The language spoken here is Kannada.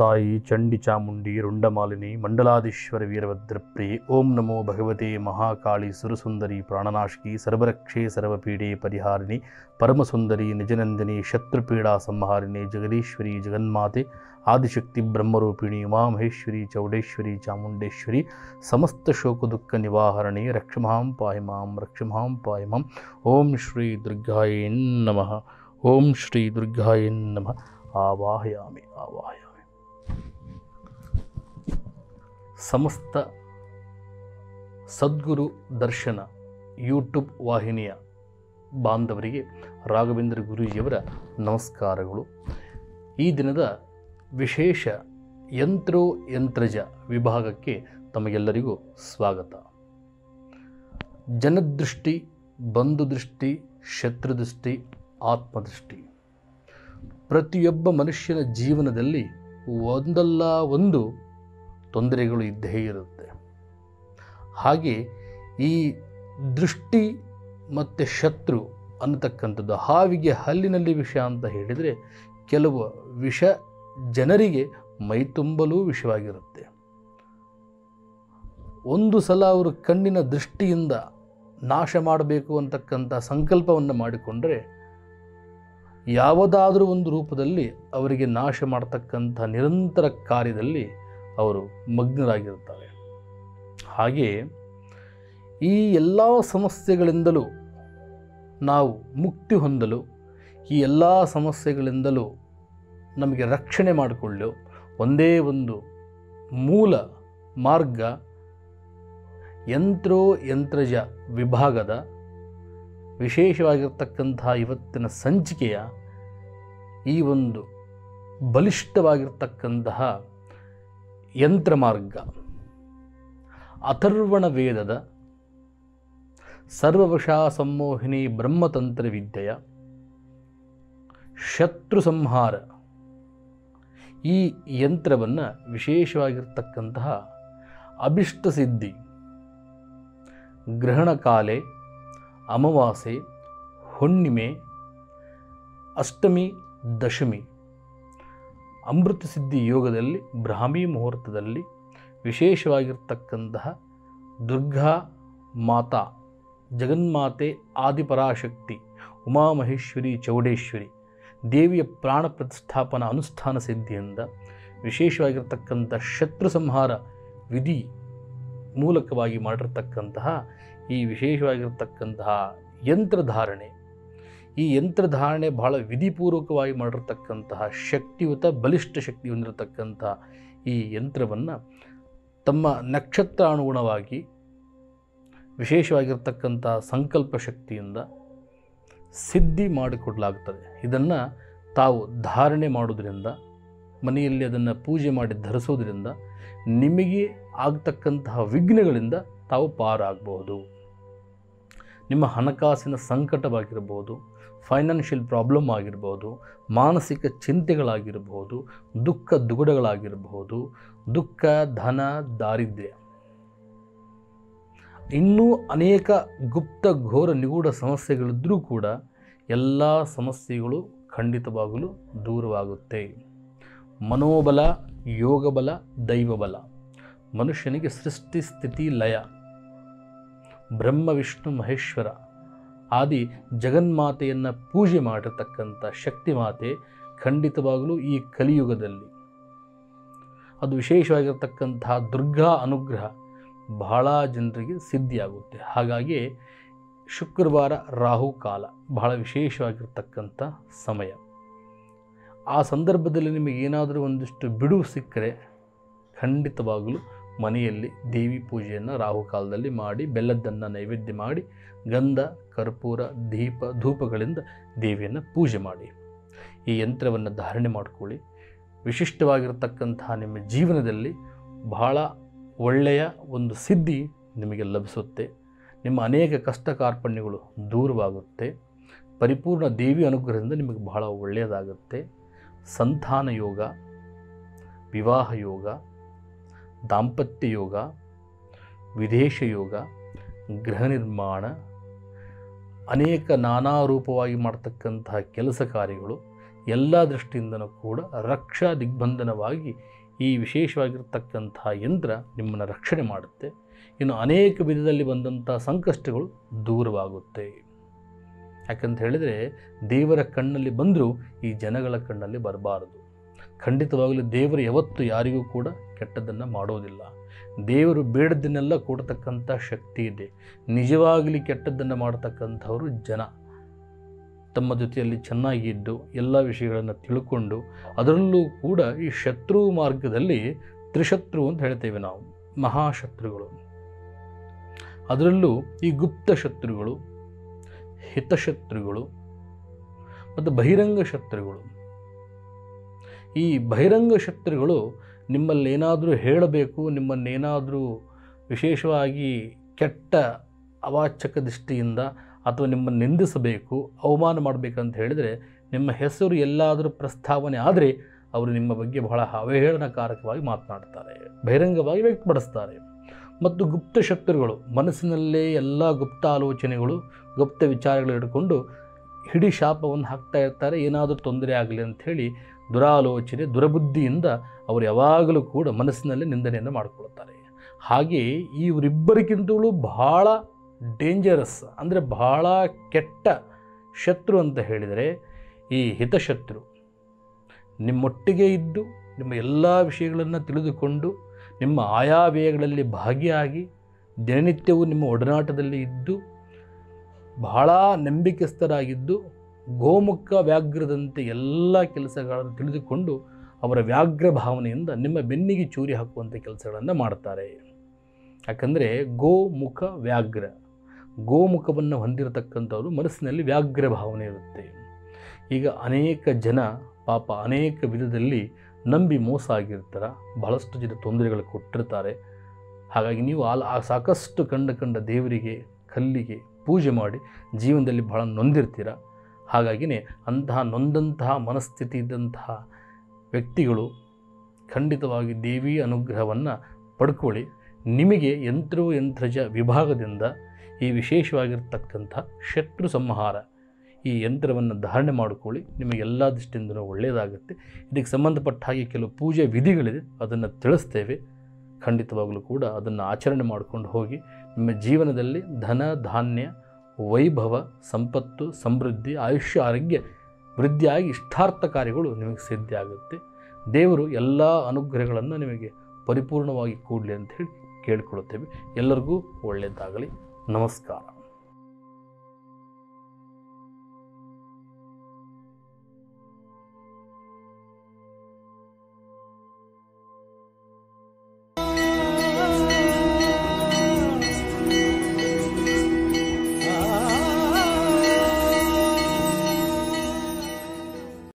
ತಾಯಿ ಚಂಡಿ ಚಾಮುಂಡಿ ರುಂಡಮಾಲಿನಿ ಮಂಡಲಾದೀಶ್ವರ ವೀರಭದ್ರಪ್ರಿಯೆ ಓಂ ನಮೋ ಭಗವತೆ ಮಹಾಕಾಳಿ ಸುರಸುಂದರಿ ಪ್ರಾಣನಾಶಕಿ ಸರ್ವರಕ್ಷೆ ಸರ್ವಪೀಡೆ ಪರಿಹಾರಿಣಿ ಪರಮಸುಂದರಿ ನಿಜನಂದಿನಿ ಶತ್ರುಪೀಡಾ ಸಂಹಾರಿಣಿ ಜಗದೀಶ್ವರಿ ಜಗನ್ಮಾತೆ ಆದಿಶಕ್ತಿ ಬ್ರಹ್ಮರೂಪಿಣಿ ಉಮಾಮಹೇಶ್ವರಿ ಚೌಡೇಶ್ವರಿ ಚಾಮುಂಡೇಶ್ವರಿ ಸಮಸ್ತ ಶೋಕ ದುಃಖ ನಿವಾಹರಣೆ ರಕ್ಷಮಾಂ ಪಾಹಿ ಮಾಂ ರಕ್ಷಮಾಂ ಪಾಹಿ ಮಾಂ ಓಂ ಶ್ರೀ ದುರ್ಗಾಯೇ ನಮಃ ಓಂ ಶ್ರೀ ದುರ್ಗಾಯೇ ನಮಃ ಆವಾಹಯಾಮಿ ಆವಾಹಯಾಮಿ ಸಮಸ್ತ ಸದ್ಗುರು ದರ್ಶನ ಯೂಟ್ಯೂಬ್ ವಾಹಿನಿಯ ಬಾಂಧವರಿಗೆ ರಾಘವೇಂದ್ರ ಗುರೂಜಿಯವರ ನಮಸ್ಕಾರಗಳು ಈ ದಿನದ ವಿಶೇಷ ಯಂತ್ರೋ ಯಂತ್ರಜ ವಿಭಾಗಕ್ಕೆ ತಮಗೆಲ್ಲರಿಗೂ ಸ್ವಾಗತ ಜನದೃಷ್ಟಿ ಬಂಧುದೃಷ್ಟಿ ಶತ್ರುದೃಷ್ಟಿ ಆತ್ಮದೃಷ್ಟಿ ಪ್ರತಿಯೊಬ್ಬ ಮನುಷ್ಯನ ಜೀವನದಲ್ಲಿ ಒಂದಲ್ಲ ಒಂದು ತೊಂದರೆಗಳು ಇದ್ದೇ ಇರುತ್ತೆ ಹಾಗೆ ಈ ದೃಷ್ಟಿ ಮತ್ತು ಶತ್ರು ಅನ್ನತಕ್ಕಂಥದ್ದು ಹಾವಿಗೆ ಹಲ್ಲಿನಲ್ಲಿ ವಿಷ ಅಂತ ಹೇಳಿದರೆ ಕೆಲವು ವಿಷ ಜನರಿಗೆ ಮೈತುಂಬಲೂ ವಿಷವಾಗಿರುತ್ತೆ ಒಂದು ಸಲ ಅವರು ಕಣ್ಣಿನ ದೃಷ್ಟಿಯಿಂದ ನಾಶ ಮಾಡಬೇಕು ಅಂತಕ್ಕಂಥ ಸಂಕಲ್ಪವನ್ನು ಮಾಡಿಕೊಂಡರೆ ಯಾವುದಾದರೂ ಒಂದು ರೂಪದಲ್ಲಿ ಅವರಿಗೆ ನಾಶ ಮಾಡತಕ್ಕಂಥ ನಿರಂತರ ಕಾರ್ಯದಲ್ಲಿ ಅವರು ಮಗ್ನರಾಗಿರುತ್ತಾರೆ ಹಾಗೆ ಈ ಎಲ್ಲ ಸಮಸ್ಯೆಗಳಿಂದಲೂ ನಾವು ಮುಕ್ತಿ ಹೊಂದಲು ಈ ಎಲ್ಲ ಸಮಸ್ಯೆಗಳಿಂದಲೂ ನಮಗೆ ರಕ್ಷಣೆ ಮಾಡಿಕೊಳ್ಳಲು ಒಂದೇ ಒಂದು ಮೂಲ ಮಾರ್ಗ ಯಂತ್ರೋ ಯಂತ್ರಜ ವಿಭಾಗದ ವಿಶೇಷವಾಗಿರ್ತಕ್ಕಂಥ ಇವತ್ತಿನ ಸಂಚಿಕೆಯ ಈ ಒಂದು ಬಲಿಷ್ಠವಾಗಿರ್ತಕ್ಕಂತಹ ಯಂತ್ರ ಮಾರ್ಗ ಅಥರ್ವಣ ವೇದದ ಸರ್ವವಶಾ ಸಂಮೋಹಿನಿ ಬ್ರಹ್ಮತಂತ್ರ ವಿದ್ಯೆಯ ಶತ್ರು ಸಂಹಾರ ಈ ಯಂತ್ರವನ್ನು ವಿಶೇಷವಾಗಿರ್ತಕ್ಕಂತಹ ಅಭಿಷ್ಟ ಸಿದ್ಧಿ ಗ್ರಹಣಕಾಲೆ ಅಮಾವಾಸ್ಯೆ ಹುಣ್ಣಿಮೆ ಅಷ್ಟಮಿ ದಶಮಿ ಅಮೃತ ಸಿದ್ಧಿ ಯೋಗದಲ್ಲಿ ಬ್ರಾಹ್ಮಿ ಮುಹೂರ್ತದಲ್ಲಿ ವಿಶೇಷವಾಗಿರ್ತಕ್ಕಂತಹ ದುರ್ಗಾ ಮಾತಾ ಜಗನ್ಮಾತೆ ಆದಿಪರಾಶಕ್ತಿ ಉಮಾಮಹೇಶ್ವರಿ ಚೌಡೇಶ್ವರಿ ದೇವಿಯ ಪ್ರಾಣ ಪ್ರತಿಷ್ಠಾಪನಾ ಅನುಷ್ಠಾನ ಸಿದ್ಧಿಯಿಂದ ವಿಶೇಷವಾಗಿರ್ತಕ್ಕಂಥ ಶತ್ರು ಸಂಹಾರ ವಿಧಿ ಮೂಲಕವಾಗಿ ಮಾಡಿರ್ತಕ್ಕಂತಹ ಈ ವಿಶೇಷವಾಗಿರ್ತಕ್ಕಂತಹ ಯಂತ್ರಧಾರಣೆ ಈ ಯಂತ್ರಧಾರಣೆ ಬಹಳ ವಿಧಿಪೂರ್ವಕವಾಗಿ ಮಾಡಿರ್ತಕ್ಕಂತಹ ಶಕ್ತಿಯುತ ಬಲಿಷ್ಠ ಶಕ್ತಿ ಹೊಂದಿರತಕ್ಕಂತಹ ಈ ಯಂತ್ರವನ್ನು ತಮ್ಮ ನಕ್ಷತ್ರಾನುಗುಣವಾಗಿ ವಿಶೇಷವಾಗಿರ್ತಕ್ಕಂಥ ಸಂಕಲ್ಪ ಶಕ್ತಿಯಿಂದ ಸಿದ್ಧಿ ಮಾಡಿಕೊಡಲಾಗುತ್ತದೆ ಇದನ್ನು ತಾವು ಧಾರಣೆ ಮಾಡೋದ್ರಿಂದ ಮನೆಯಲ್ಲಿ ಅದನ್ನು ಪೂಜೆ ಮಾಡಿ ಧರಿಸೋದ್ರಿಂದ ನಿಮಗೆ ಆಗ್ತಕ್ಕಂತಹ ವಿಘ್ನಗಳಿಂದ ತಾವು ಪಾರಾಗಬಹುದು ನಿಮ್ಮ ಹಣಕಾಸಿನ ಸಂಕಟವಾಗಿರ್ಬೋದು ಫೈನಾನ್ಷಿಯಲ್ ಪ್ರಾಬ್ಲಮ್ ಆಗಿರ್ಬೋದು ಮಾನಸಿಕ ಚಿಂತೆಗಳಾಗಿರ್ಬೋದು ದುಃಖ ದುಗುಡಗಳಾಗಿರ್ಬೋದು ದುಃಖ ಧನ ದಾರಿದ್ರ್ಯ ಇನ್ನೂ ಅನೇಕ ಗುಪ್ತ ಘೋರ ನಿಗೂಢ ಸಮಸ್ಯೆಗಳಿದ್ದರೂ ಕೂಡ ಎಲ್ಲ ಸಮಸ್ಯೆಗಳು ಖಂಡಿತವಾಗಲು ದೂರವಾಗುತ್ತೆ ಮನೋಬಲ ಯೋಗಬಲ ದೈವಬಲ ಮನುಷ್ಯನಿಗೆ ಸೃಷ್ಟಿ ಸ್ಥಿತಿ ಲಯ ಬ್ರಹ್ಮ ವಿಷ್ಣು ಮಹೇಶ್ವರ ಆದಿ ಜಗನ್ಮಾತೆಯನ್ನು ಪೂಜೆ ಮಾಡಿರ್ತಕ್ಕಂಥ ಶಕ್ತಿ ಮಾತೆ ಖಂಡಿತವಾಗಲೂ ಈ ಕಲಿಯುಗದಲ್ಲಿ ಅದು ವಿಶೇಷವಾಗಿರ್ತಕ್ಕಂತಹ ದುರ್ಗಾ ಅನುಗ್ರಹ ಬಹಳ ಜನರಿಗೆ ಸಿದ್ಧಿಯಾಗುತ್ತೆ ಹಾಗಾಗಿ ಶುಕ್ರವಾರ ರಾಹು ಕಾಲ ಬಹಳ ವಿಶೇಷವಾಗಿರ್ತಕ್ಕಂಥ ಸಮಯ ಆ ಸಂದರ್ಭದಲ್ಲಿ ನಿಮಗೆ ಏನಾದರೂ ಒಂದಿಷ್ಟು ಬಿಡುವು ಸಿಕ್ಕರೆ ಖಂಡಿತವಾಗಲೂ ಮನೆಯಲ್ಲಿ ದೇವಿ ಪೂಜೆಯನ್ನು ರಾಹುಕಾಲದಲ್ಲಿ ಮಾಡಿ ಬೆಲ್ಲದ್ದನ್ನು ನೈವೇದ್ಯ ಮಾಡಿ ಗಂಧ ಕರ್ಪೂರ ದೀಪ ಧೂಪಗಳಿಂದ ದೇವಿಯನ್ನು ಪೂಜೆ ಮಾಡಿ ಈ ಯಂತ್ರವನ್ನು ಧಾರಣೆ ಮಾಡಿಕೊಳ್ಳಿ ವಿಶಿಷ್ಟವಾಗಿರ್ತಕ್ಕಂತಹ ನಿಮ್ಮ ಜೀವನದಲ್ಲಿ ಬಹಳ ಒಳ್ಳೆಯ ಒಂದು ಸಿದ್ಧಿ ನಿಮಗೆ ಲಭಿಸುತ್ತೆ ನಿಮ್ಮ ಅನೇಕ ಕಷ್ಟ ಕಾರ್ಪಣ್ಯಗಳು ದೂರವಾಗುತ್ತೆ ಪರಿಪೂರ್ಣ ದೇವಿ ಅನುಗ್ರಹದಿಂದ ನಿಮಗೆ ಬಹಳ ಒಳ್ಳೆಯದಾಗುತ್ತೆ ಸಂತಾನ ಯೋಗ ವಿವಾಹ ಯೋಗ ದಾಂಪತ್ಯ ಯೋಗ ವಿದೇಶ ಯೋಗ ಗೃಹ ನಿರ್ಮಾಣ ಅನೇಕ ನಾನಾ ರೂಪವಾಗಿ ಮಾಡ್ತಕ್ಕಂತಹ ಕೆಲಸ ಕಾರ್ಯಗಳು ಎಲ್ಲ ದೃಷ್ಟಿಯಿಂದನೂ ಕೂಡ ರಕ್ಷಾ ದಿಗ್ಬಂಧನವಾಗಿ ಈ ವಿಶೇಷವಾಗಿರ್ತಕ್ಕಂತಹ ಯಂತ್ರ ನಿಮ್ಮನ್ನು ರಕ್ಷಣೆ ಮಾಡುತ್ತೆ ಇನ್ನು ಅನೇಕ ವಿಧದಲ್ಲಿ ಬಂದಂಥ ಸಂಕಷ್ಟಗಳು ದೂರವಾಗುತ್ತೆ ಯಾಕಂತ ಹೇಳಿದರೆ ದೇವರ ಕಣ್ಣಲ್ಲಿ ಬಂದರೂ ಈ ಜನಗಳ ಕಣ್ಣಲ್ಲಿ ಬರಬಾರದು ಖಂಡಿತವಾಗಲೂ ದೇವರು ಯಾವತ್ತೂ ಯಾರಿಗೂ ಕೂಡ ಕೆಟ್ಟದ್ದನ್ನು ಮಾಡೋದಿಲ್ಲ ದೇವರು ಬೇಡದನ್ನೆಲ್ಲ ಕೊಡ್ತಕ್ಕಂಥ ಶಕ್ತಿ ಇದೆ ನಿಜವಾಗಲಿ ಕೆಟ್ಟದ್ದನ್ನು ಮಾಡ್ತಕ್ಕಂಥವರು ಜನ ತಮ್ಮ ಜೊತೆಯಲ್ಲಿ ಚೆನ್ನಾಗಿದ್ದು ಎಲ್ಲ ವಿಷಯಗಳನ್ನು ತಿಳ್ಕೊಂಡು ಅದರಲ್ಲೂ ಕೂಡ ಈ ಶತ್ರು ಮಾರ್ಗದಲ್ಲಿ ತ್ರಿಶತ್ರು ಅಂತ ಹೇಳ್ತೇವೆ ನಾವು ಮಹಾಶತ್ರುಗಳು ಅದರಲ್ಲೂ ಈ ಗುಪ್ತ ಶತ್ರುಗಳು ಹಿತಶತ್ರುಗಳು ಮತ್ತು ಬಹಿರಂಗ ಶತ್ರುಗಳು ಈ ಬಹಿರಂಗ ಶತ್ರುಗಳು ನಿಮ್ಮಲ್ಲಿ ಏನಾದರೂ ಹೇಳಬೇಕು ನಿಮ್ಮನ್ನೇನಾದರೂ ವಿಶೇಷವಾಗಿ ಕೆಟ್ಟ ಅವಾಚಕ ದೃಷ್ಟಿಯಿಂದ ಅಥವಾ ನಿಮ್ಮನ್ನು ನಿಂದಿಸಬೇಕು ಅವಮಾನ ಮಾಡಬೇಕಂತ ಹೇಳಿದರೆ ನಿಮ್ಮ ಹೆಸರು ಎಲ್ಲಾದರೂ ಪ್ರಸ್ತಾವನೆ ಆದರೆ ಅವರು ನಿಮ್ಮ ಬಗ್ಗೆ ಬಹಳ ಅವಹೇಳನಕಾರಕವಾಗಿ ಮಾತನಾಡ್ತಾರೆ ಬಹಿರಂಗವಾಗಿ ವ್ಯಕ್ತಪಡಿಸ್ತಾರೆ ಮತ್ತು ಗುಪ್ತ ಶತ್ರುಗಳು ಮನಸ್ಸಿನಲ್ಲೇ ಎಲ್ಲ ಗುಪ್ತ ಆಲೋಚನೆಗಳು ಗುಪ್ತ ವಿಚಾರಗಳು ಇಟ್ಕೊಂಡು ಹಿಡಿ ಶಾಪವನ್ನು ಹಾಕ್ತಾ ಇರ್ತಾರೆ ಏನಾದರೂ ತೊಂದರೆ ಆಗಲಿ ಅಂಥೇಳಿ ದುರಾಲೋಚನೆ ದುರಬುದ್ಧಿಯಿಂದ ಅವರು ಯಾವಾಗಲೂ ಕೂಡ ಮನಸ್ಸಿನಲ್ಲೇ ನಿಂದನೆಯನ್ನು ಮಾಡಿಕೊಳ್ತಾರೆ ಹಾಗೆ ಇವರಿಬ್ಬರಿಗಿಂತಲೂ ಬಹಳ ಡೇಂಜರಸ್ ಅಂದರೆ ಬಹಳ ಕೆಟ್ಟ ಶತ್ರು ಅಂತ ಹೇಳಿದರೆ ಈ ಹಿತಶತ್ರು ನಿಮ್ಮೊಟ್ಟಿಗೆ ಇದ್ದು ನಿಮ್ಮ ಎಲ್ಲ ವಿಷಯಗಳನ್ನು ತಿಳಿದುಕೊಂಡು ನಿಮ್ಮ ಆಯಾವ್ಯಯಗಳಲ್ಲಿ ಭಾಗಿಯಾಗಿ ದಿನನಿತ್ಯವೂ ನಿಮ್ಮ ಒಡನಾಟದಲ್ಲಿ ಇದ್ದು ಬಹಳ ನಂಬಿಕೆಸ್ಥರಾಗಿದ್ದು ಗೋಮುಖ ವ್ಯಾಘ್ರದಂತೆ ಎಲ್ಲ ಕೆಲಸಗಳನ್ನು ತಿಳಿದುಕೊಂಡು ಅವರ ವ್ಯಾಘ್ರ ಭಾವನೆಯಿಂದ ನಿಮ್ಮ ಬೆನ್ನಿಗೆ ಚೂರಿ ಹಾಕುವಂಥ ಕೆಲಸಗಳನ್ನು ಮಾಡ್ತಾರೆ ಯಾಕಂದರೆ ಗೋಮುಖ ವ್ಯಾಘ್ರ ಗೋಮುಖವನ್ನು ಹೊಂದಿರತಕ್ಕಂಥವ್ರು ಮನಸ್ಸಿನಲ್ಲಿ ವ್ಯಾಘ್ರ ಭಾವನೆ ಇರುತ್ತೆ ಈಗ ಅನೇಕ ಜನ ಪಾಪ ಅನೇಕ ವಿಧದಲ್ಲಿ ನಂಬಿ ಮೋಸ ಆಗಿರ್ತಾರೆ ಬಹಳಷ್ಟು ಜನ ತೊಂದರೆಗಳು ಕೊಟ್ಟಿರ್ತಾರೆ ಹಾಗಾಗಿ ನೀವು ಆಲ್ ಆ ಸಾಕಷ್ಟು ಕಂಡ ಕಂಡ ದೇವರಿಗೆ ಕಲ್ಲಿಗೆ ಪೂಜೆ ಮಾಡಿ ಜೀವನದಲ್ಲಿ ಬಹಳ ನೊಂದಿರ್ತೀರ ಹಾಗಾಗಿಯೇ ಅಂತಹ ನೊಂದಂತಹ ಮನಸ್ಥಿತಿ ಇದ್ದಂತಹ ವ್ಯಕ್ತಿಗಳು ಖಂಡಿತವಾಗಿ ದೇವಿ ಅನುಗ್ರಹವನ್ನು ಪಡ್ಕೊಳ್ಳಿ ನಿಮಗೆ ಯಂತ್ರೋ ಯಂತ್ರಜ ವಿಭಾಗದಿಂದ ಈ ವಿಶೇಷವಾಗಿರ್ತಕ್ಕಂಥ ಶತ್ರು ಸಂಹಾರ ಈ ಯಂತ್ರವನ್ನು ಧಾರಣೆ ಮಾಡಿಕೊಳ್ಳಿ ನಿಮಗೆ ಎಲ್ಲ ದೃಷ್ಟಿಯಿಂದಲೂ ಒಳ್ಳೆಯದಾಗುತ್ತೆ ಇದಕ್ಕೆ ಸಂಬಂಧಪಟ್ಟ ಹಾಗೆ ಕೆಲವು ಪೂಜೆ ವಿಧಿಗಳಿದೆ ಅದನ್ನು ತಿಳಿಸ್ತೇವೆ ಖಂಡಿತವಾಗಲೂ ಕೂಡ ಅದನ್ನು ಆಚರಣೆ ಮಾಡಿಕೊಂಡು ಹೋಗಿ ನಿಮ್ಮ ಜೀವನದಲ್ಲಿ ಧನ ಧಾನ್ಯ ವೈಭವ ಸಂಪತ್ತು ಸಮೃದ್ಧಿ ಆಯುಷ್ಯ ಆರೋಗ್ಯ ವೃದ್ಧಿಯಾಗಿ ಇಷ್ಟಾರ್ಥ ಕಾರ್ಯಗಳು ನಿಮಗೆ ಸಿದ್ಧ ಆಗುತ್ತೆ ದೇವರು ಎಲ್ಲ ಅನುಗ್ರಹಗಳನ್ನು ನಿಮಗೆ ಪರಿಪೂರ್ಣವಾಗಿ ಕೂಡಲಿ ಅಂತ ಹೇಳಿ ಕೇಳಿಕೊಳ್ಳುತ್ತೇವೆ ಎಲ್ಲರಿಗೂ ಒಳ್ಳೆಯದಾಗಲಿ ನಮಸ್ಕಾರ